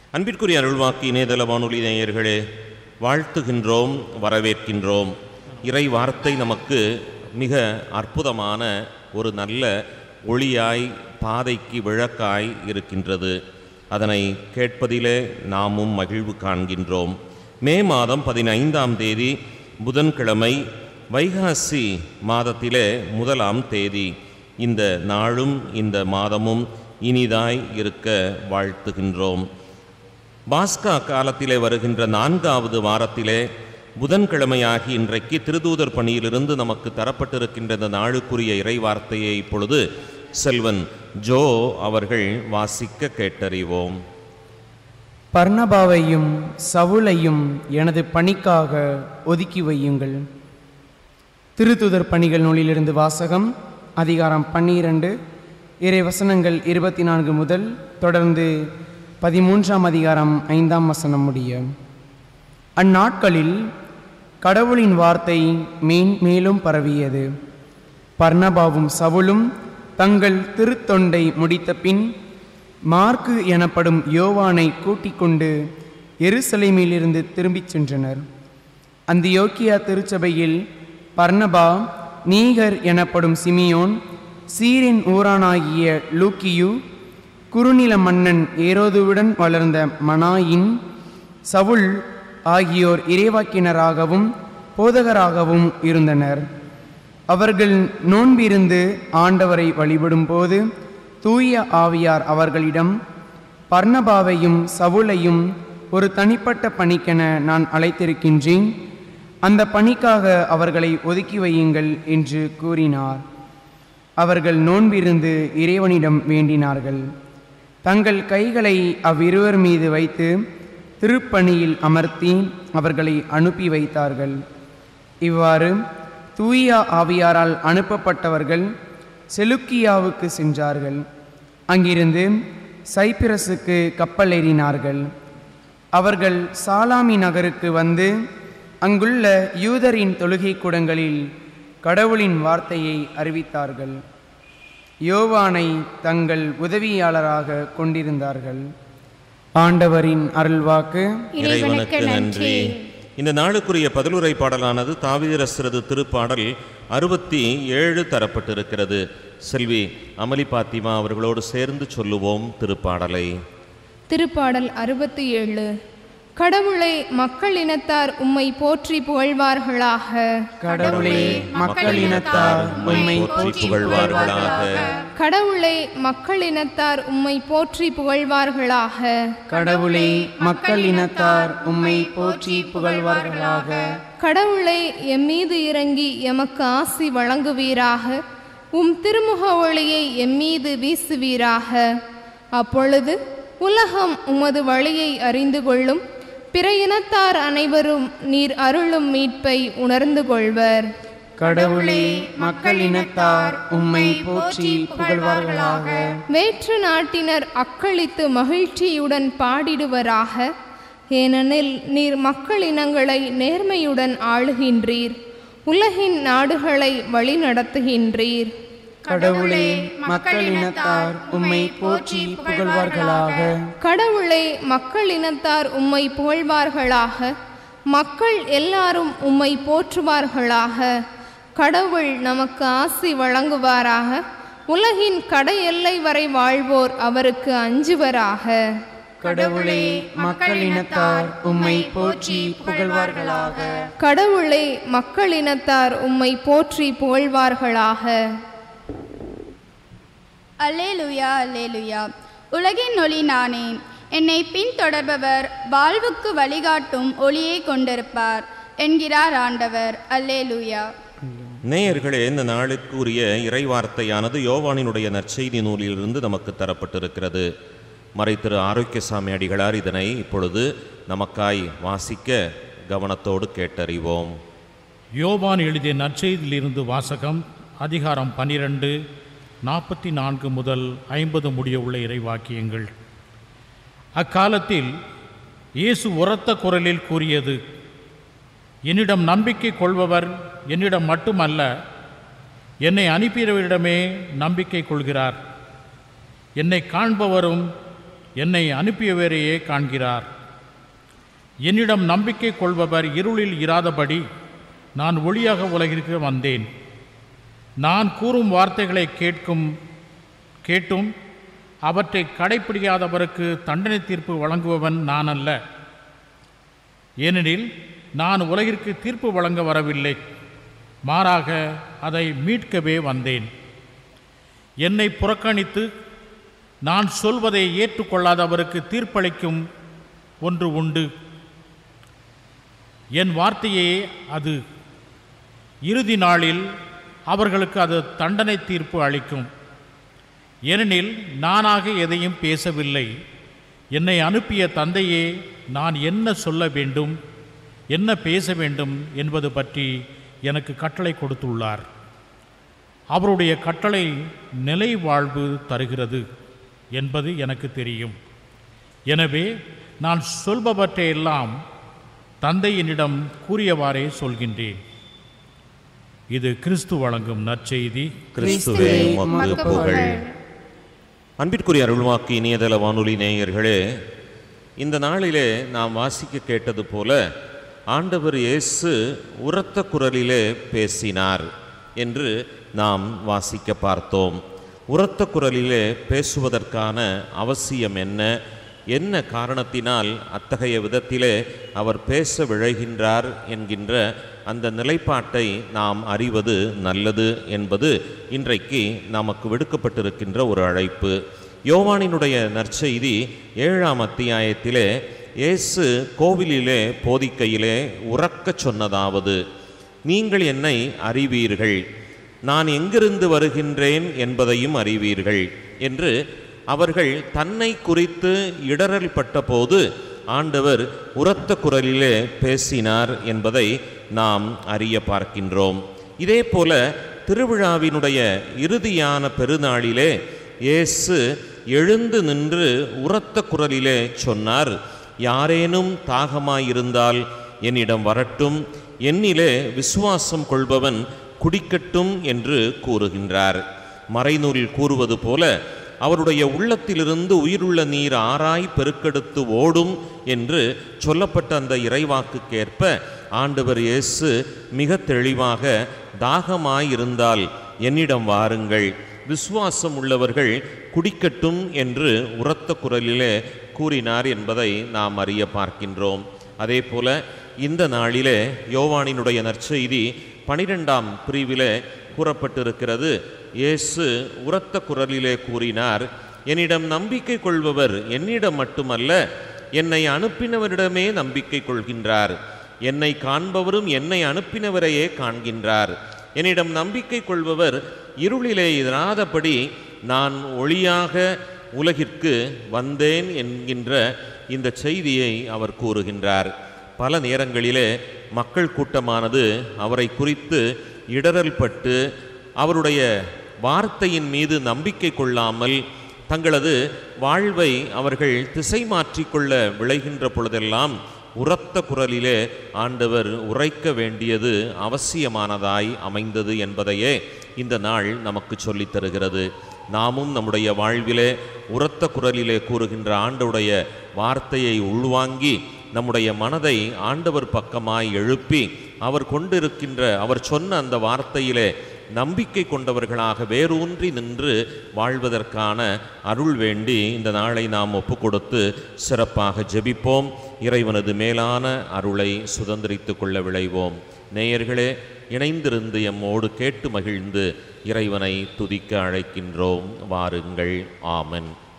அன்பிற்குரிய அருள்வாக்கு இணையதள வானொலி நேயர்களே வாழ்த்துகின்றோம் வரவேற்கின்றோம் இறை வார்த்தை நமக்கு மிக அற்புதமான ஒரு நல்ல ஒளியாய் பாதைக்கு விளக்காய் இருக்கின்றது அதனை கேட்பதிலே நாமும் மகிழ்வு காண்கின்றோம் மே மாதம் பதினைந்தாம் தேதி புதன்கிழமை வைகாசி மாதத்திலே முதலாம் தேதி இந்த நாளும் இந்த மாதமும் இனிதாய் இருக்க வாழ்த்துகின்றோம் பாஸ்கா காலத்திலே வருகின்ற நான்காவது வாரத்திலே புதன்கிழமையாகி இன்றைக்கு திருதூதர் பணியிலிருந்து நமக்கு தரப்பட்டிருக்கின்ற இந்த நாளுக்குரிய இறை வார்த்தையை இப்பொழுது செல்வன் ஜோ அவர்கள் வாசிக்க கேட்டறிவோம் பர்ணபாவையும் சவுலையும் எனது பணிக்காக ஒதுக்கி வையுங்கள் திருத்துதர் பணிகள் நூலிலிருந்து வாசகம் அதிகாரம் பன்னிரண்டு இறை வசனங்கள் இருபத்தி நான்கு முதல் தொடர்ந்து பதிமூன்றாம் அதிகாரம் ஐந்தாம் வசனம் முடிய அந்நாட்களில் கடவுளின் வார்த்தை மேன் மேலும் பரவியது பர்ணபாவும் சவுலும் தங்கள் திருத்தொண்டை முடித்த பின் மார்க்கு எனப்படும் யோவானை கூட்டிக் கொண்டு எருசலேமிலிருந்து திரும்பிச் சென்றனர் அந்தியோக்கியா திருச்சபையில் பர்னபா நீகர் எனப்படும் சிமியோன் சீரின் ஊரானாகிய லூக்கியு குறுநில மன்னன் ஏரோதுவுடன் வளர்ந்த மனாயின் சவுல் ஆகியோர் இறைவாக்கினராகவும் போதகராகவும் இருந்தனர் அவர்கள் நோன்பிருந்து ஆண்டவரை வழிபடும்போது தூய ஆவியார் அவர்களிடம் பர்ணபாவையும் சவுலையும் ஒரு தனிப்பட்ட பணிக்கென நான் அழைத்திருக்கின்றேன் அந்த பணிக்காக அவர்களை ஒதுக்கி வையுங்கள் என்று கூறினார் அவர்கள் நோன்பிருந்து இறைவனிடம் வேண்டினார்கள் தங்கள் கைகளை அவ்விருவர் மீது வைத்து திருப்பணியில் அமர்த்தி அவர்களை அனுப்பி வைத்தார்கள் இவ்வாறு தூய ஆவியாரால் அனுப்பப்பட்டவர்கள் செலுக்கியாவுக்கு சென்றார்கள் அங்கிருந்து சைப்பிரசுக்கு கப்பல் ஏறினார்கள் அவர்கள் சாலாமி நகருக்கு வந்து அங்குள்ள யூதரின் தொழுகை கூடங்களில் கடவுளின் வார்த்தையை அறிவித்தார்கள் யோவானை தங்கள் உதவியாளராக கொண்டிருந்தார்கள் ஆண்டவரின் அருள்வாக்கு இறைவனுக்கு நன்றி இந்த நாளுக்குரிய பதிலுரை பாடலானது தாவீரஸ்ரது திருப்பாடல் அறுபத்தி ஏழு தரப்பட்டிருக்கிறது செல்வி அமளி பாத்திமா அவர்களோடு சேர்ந்து சொல்லுவோம் திருப்பாடலை திருப்பாடல் அறுபத்தி ஏழு கடவுளை மக்கள் இனத்தார் உம்மை போற்றி புகழ்வார்களாக கடவுளே மக்களினத்தார் உம்மை போற்றி புகழ்வார்களாக கடவுளை மக்கள் இனத்தார் உம்மை போற்றி புகழ்வார்களாக கடவுளே மக்களினத்தார் உம்மை போற்றி புகழ்வார்களாக கடவுளை எம்மீது இறங்கி எமக்கு ஆசி வழங்குவீராக உம் திருமுக ஒளியை எம்மீது வீசுவீராக அப்பொழுது உலகம் உமது வழியை அறிந்து கொள்ளும் பிற இனத்தார் அனைவரும் நீர் அருளும் மீட்பை உணர்ந்து கொள்வர் கடவுளே மக்களினத்தார் உம்மை போற்றி புகழ்வார்களாக வேற்று நாட்டினர் அக்களித்து மகிழ்ச்சியுடன் பாடிடுவராக ஏனெனில் நீர் மக்கள் இனங்களை நேர்மையுடன் ஆளுகின்றீர் உலகின் நாடுகளை வழிநடத்துகின்றீர் கடவுளே மக்களினத்தார் உம்மை போற்றி புகழ்வார்களாக கடவுளே மக்கள் இனத்தார் உம்மை புகழ்வார்களாக மக்கள் எல்லாரும் உம்மை போற்றுவார்களாக கடவுள் நமக்கு ஆசி வழங்குவாராக உலகின் கடை எல்லை வரை வாழ்வோர் அவருக்கு அஞ்சுவராக கடவுளே மக்களினத்தார் உம்மை போற்றி புகழ்வார்களாக கடவுளே மக்கள் இனத்தார் உம்மை போற்றி புகழ்வார்களாக அல்லேலுயா அல்லேலுயா உலகின் ஒளி நானே என்னை பின்தொடர்பவர் வாழ்வுக்கு வழிகாட்டும் ஒளியை கொண்டிருப்பார் என்கிறார் ஆண்டவர் அல்லேலுயா நேயர்களே இந்த நாளுக்கு உரிய இறைவார்த்தையானது யோவானினுடைய நற்செய்தி நூலிலிருந்து நமக்கு தரப்பட்டிருக்கிறது மறைத்திரு ஆரோக்கியசாமி அடிகளார் இதனை இப்பொழுது நமக்காய் வாசிக்க கவனத்தோடு கேட்டறிவோம் யோவான் எழுதிய நற்செய்தியிலிருந்து வாசகம் அதிகாரம் பனிரெண்டு நாற்பத்தி நான்கு முதல் ஐம்பது முடிய உள்ள இறைவாக்கியங்கள் அக்காலத்தில் இயேசு உரத்த குரலில் கூறியது என்னிடம் நம்பிக்கை கொள்பவர் என்னிடம் மட்டுமல்ல என்னை அனுப்பியவரிடமே நம்பிக்கை கொள்கிறார் என்னை காண்பவரும் என்னை அனுப்பியவரையே காண்கிறார் என்னிடம் நம்பிக்கை கொள்பவர் இருளில் இராதபடி நான் ஒளியாக உலகிற்கு வந்தேன் நான் கூறும் வார்த்தைகளை கேட்கும் கேட்டும் அவற்றை கடைப்பிடிக்காதவருக்கு தண்டனை தீர்ப்பு வழங்குபவன் நான் அல்ல ஏனெனில் நான் உலகிற்கு தீர்ப்பு வழங்க வரவில்லை மாறாக அதை மீட்கவே வந்தேன் என்னை புறக்கணித்து நான் சொல்வதை ஏற்றுக்கொள்ளாதவருக்கு தீர்ப்பளிக்கும் ஒன்று உண்டு என் வார்த்தையே அது இறுதி நாளில் அவர்களுக்கு அது தண்டனை தீர்ப்பு அளிக்கும் ஏனெனில் நானாக எதையும் பேசவில்லை என்னை அனுப்பிய தந்தையே நான் என்ன சொல்ல வேண்டும் என்ன பேச வேண்டும் என்பது பற்றி எனக்கு கட்டளை கொடுத்துள்ளார் அவருடைய கட்டளை நிலை வாழ்வு தருகிறது என்பது எனக்கு தெரியும் எனவே நான் சொல்பவற்றையெல்லாம் தந்தை என்னிடம் கூறியவாறே சொல்கின்றேன் இது கிறிஸ்து வழங்கும் நற்செய்தி கிறிஸ்துவே உமக்கு உமக்கு புகழ் புகழ். அன்பிற்குரிய அருள்வாக்கு இணையதள வானொலி நேயர்களே இந்த நாளிலே நாம் வாசிக்க கேட்டது போல ஆண்டவர் இயேசு உரத்த குரலிலே பேசினார் என்று நாம் வாசிக்க பார்த்தோம் உரத்த குரலிலே பேசுவதற்கான அவசியம் என்ன என்ன காரணத்தினால் அத்தகைய விதத்திலே அவர் பேச விழைகின்றார் என்கின்ற அந்த நிலைப்பாட்டை நாம் அறிவது நல்லது என்பது இன்றைக்கு நமக்கு விடுக்கப்பட்டிருக்கின்ற ஒரு அழைப்பு யோவானினுடைய நற்செய்தி ஏழாம் அத்தியாயத்திலே இயேசு கோவிலிலே போதிக்கையிலே உறக்கச் சொன்னதாவது நீங்கள் என்னை அறிவீர்கள் நான் எங்கிருந்து வருகின்றேன் என்பதையும் அறிவீர்கள் என்று அவர்கள் தன்னை குறித்து இடரல் பட்டபோது ஆண்டவர் உரத்த குரலிலே பேசினார் என்பதை நாம் அறிய பார்க்கின்றோம் இதே போல திருவிழாவினுடைய இறுதியான பெருநாளிலே இயேசு எழுந்து நின்று உரத்த குரலிலே சொன்னார் யாரேனும் தாகமாயிருந்தால் என்னிடம் வரட்டும் என்னிலே விசுவாசம் கொள்பவன் குடிக்கட்டும் என்று கூறுகின்றார் மறைநூலில் கூறுவது போல அவருடைய உள்ளத்திலிருந்து உயிருள்ள நீர் ஆராய் பெருக்கெடுத்து ஓடும் என்று சொல்லப்பட்ட அந்த இறைவாக்குக்கேற்ப ஆண்டவர் இயேசு மிக தெளிவாக தாகமாயிருந்தால் என்னிடம் வாருங்கள் விசுவாசம் உள்ளவர்கள் குடிக்கட்டும் என்று உரத்த குரலிலே கூறினார் என்பதை நாம் அறிய பார்க்கின்றோம் அதே போல இந்த நாளிலே யோவானினுடைய நற்செய்தி பனிரெண்டாம் பிரிவிலே கூறப்பட்டிருக்கிறது இயேசு உரத்த குரலிலே கூறினார் என்னிடம் நம்பிக்கை கொள்பவர் என்னிடம் மட்டுமல்ல என்னை அனுப்பினவரிடமே நம்பிக்கை கொள்கின்றார் என்னை காண்பவரும் என்னை அனுப்பினவரையே காண்கின்றார் என்னிடம் நம்பிக்கை கொள்பவர் இருளிலே இராதபடி நான் ஒளியாக உலகிற்கு வந்தேன் என்கின்ற இந்த செய்தியை அவர் கூறுகின்றார் பல நேரங்களிலே மக்கள் கூட்டமானது அவரை குறித்து இடரல் பட்டு அவருடைய வார்த்தையின் மீது நம்பிக்கை கொள்ளாமல் தங்களது வாழ்வை அவர்கள் திசை மாற்றிக்கொள்ள விளைகின்ற பொழுதெல்லாம் உரத்த குரலிலே ஆண்டவர் உரைக்க வேண்டியது அவசியமானதாய் அமைந்தது என்பதையே இந்த நாள் நமக்கு சொல்லித் தருகிறது நாமும் நம்முடைய வாழ்விலே உரத்த குரலிலே கூறுகின்ற ஆண்டவுடைய வார்த்தையை உள்வாங்கி நம்முடைய மனதை ஆண்டவர் பக்கமாய் எழுப்பி அவர் கொண்டிருக்கின்ற அவர் சொன்ன அந்த வார்த்தையிலே நம்பிக்கை கொண்டவர்களாக வேரூன்றி நின்று வாழ்வதற்கான அருள் வேண்டி இந்த நாளை நாம் ஒப்புக்கொடுத்து சிறப்பாக ஜெபிப்போம் இறைவனது மேலான அருளை சுதந்திரித்து கொள்ள விளைவோம் நேயர்களே இணைந்திருந்து எம்மோடு கேட்டு மகிழ்ந்து இறைவனை துதிக்க அழைக்கின்றோம் வாருங்கள் ஆமென்